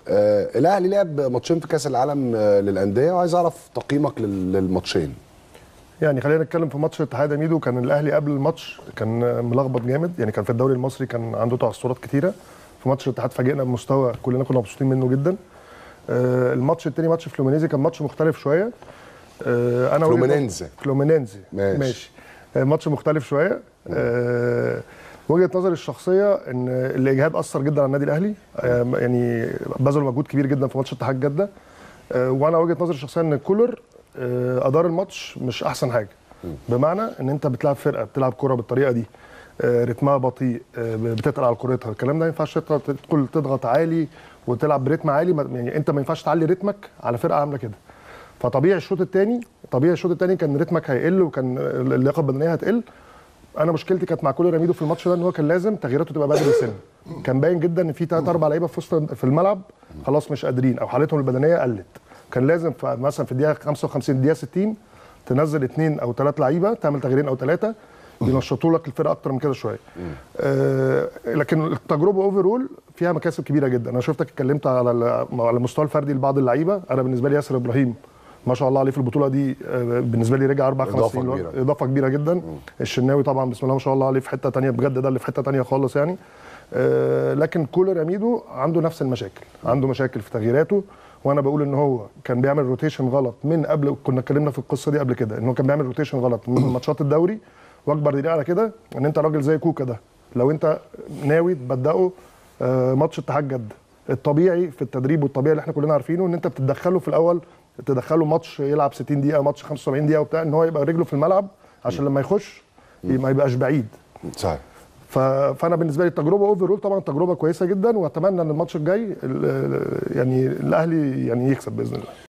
آه الاهلي لعب ماتشين في كاس العالم آه للانديه وعايز اعرف تقييمك لل- للماتشين يعني خلينا نتكلم في ماتش الاتحاد يا ميدو كان الاهلي قبل الماتش كان ملخبط جامد يعني كان في الدوري المصري كان عنده تعثرات كتيره في ماتش الاتحاد فاجئنا بمستوى كلنا كنا مبسوطين منه جدا آه الماتش التاني ماتش فلومينيزي كان ماتش مختلف شويه آه انا وجهة- فلومينينزي. فلومينينزي ماشي. ماشي آه ماتش مختلف شويه آه وجهه نظري الشخصيه ان الاجهاد اثر جدا على النادي الاهلي آه يعني بذلوا مجهود كبير جدا في ماتش اتحاد جده آه، وانا وجهه نظري الشخصيه ان كولر آه، ادار الماتش مش احسن حاجه بمعنى ان انت بتلعب فرقه بتلعب كره بالطريقه دي آه، رتمها بطيء آه، بتتقل على كورتها الكلام ده ما ينفعش تدخل تدخل تضغط عالي وتلعب برتم عالي ما- يعني انت ما ينفعش تعلي رتمك على فرقه عامله كده فطبيعي الشوط الثاني طبيعي الشوط الثاني كان رتمك هيقل وكان اللياقه البدنيه هتقل انا مشكلتي كانت مع كولر رميدو في الماتش ده ان هو كان لازم تغييراته تبقى بدري سن كان باين جدا ان في ثلاث اربع لعيبه في وسط في الملعب خلاص مش قادرين او حالتهم البدنيه قلت كان لازم في مثلا في الدقيقه 55 الدقيقه 60 تنزل اثنين او ثلاث لعيبه تعمل تغييرين او ثلاثه ينشطوا لك الفرقه اكتر من كده شويه آه لكن التجربه اوفرول فيها مكاسب كبيره جدا انا شفتك اتكلمت على ال- على المستوى الفردي لبعض اللعيبه انا بالنسبه لي ياسر ابراهيم ما شاء الله عليه في البطوله دي آه، بالنسبه لي رجع اربع خمس إضافة سنين كبيرة. اضافه كبيره جدا الشناوي طبعا بسم الله ما شاء الله عليه في حته تانية بجد ده اللي في حته تانية خالص يعني آه، لكن كولر اميدو عنده نفس المشاكل عنده مشاكل في تغييراته وانا بقول ان هو كان بيعمل روتيشن غلط من قبل كنا اتكلمنا في القصه دي قبل كده ان هو كان بيعمل روتيشن غلط من ماتشات الدوري واكبر دليل على كده ان انت راجل زي كوكا ده لو انت ناوي تبداه آه، ماتش اتحاد جده الطبيعي في التدريب والطبيعي اللي احنا كلنا عارفينه ان انت بتدخله في الاول تدخله ماتش يلعب 60 دقيقه ماتش 75 دقيقه وبتاع ان هو يبقى رجله في الملعب عشان لما يخش ما يبقاش بعيد صحيح ف- فانا بالنسبه لي التجربه اوفرول طبعا تجربه كويسه جدا واتمنى ان الماتش الجاي ال- ال- يعني الاهلي يعني يكسب باذن الله